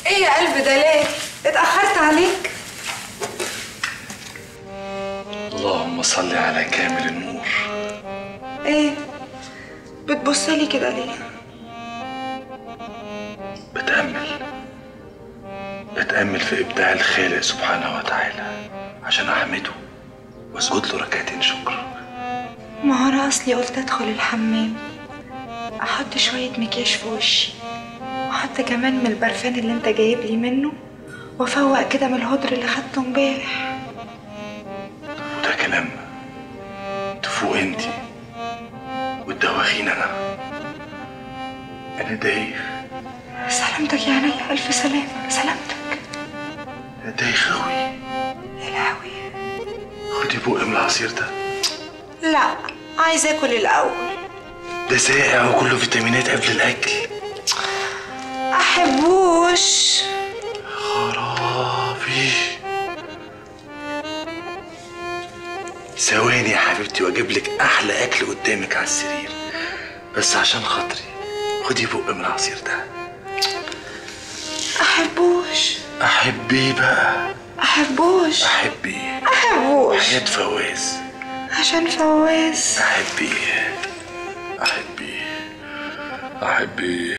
ايه يا قلب ده ليه اتاخرت عليك اللهم صل على كامل النور ايه بتبصلي كده ليه بتأمل بتأمل في إبداع الخالق سبحانه وتعالى عشان أحمده وأسجد له ركعتين شكر ما هو انا اصلي قلت ادخل الحمام احط شويه مكياج في وشي واحط كمان من البرفان اللي انت جايب لي منه وافوق كده من الهدر اللي خدته امبارح وده كلام تفوق انتي وتدوخين أنا أنا دايخ سلامتك يا عينيا الف سلامه سلامتك أنا دايخ أوي يا لهوي خدي بق من العصير ده لا عايزه اكل الاول ده ساقع وكله فيتامينات قبل الأكل احبوش خرابي ثواني يا حبيبتي واجيب لك احلى اكل قدامك على السرير بس عشان خاطري خدي بق من العصير ده احبوش احبيه بقى احبوش احبيه احبوش حياة فواز عشان فواز احبيه احبيه احبيه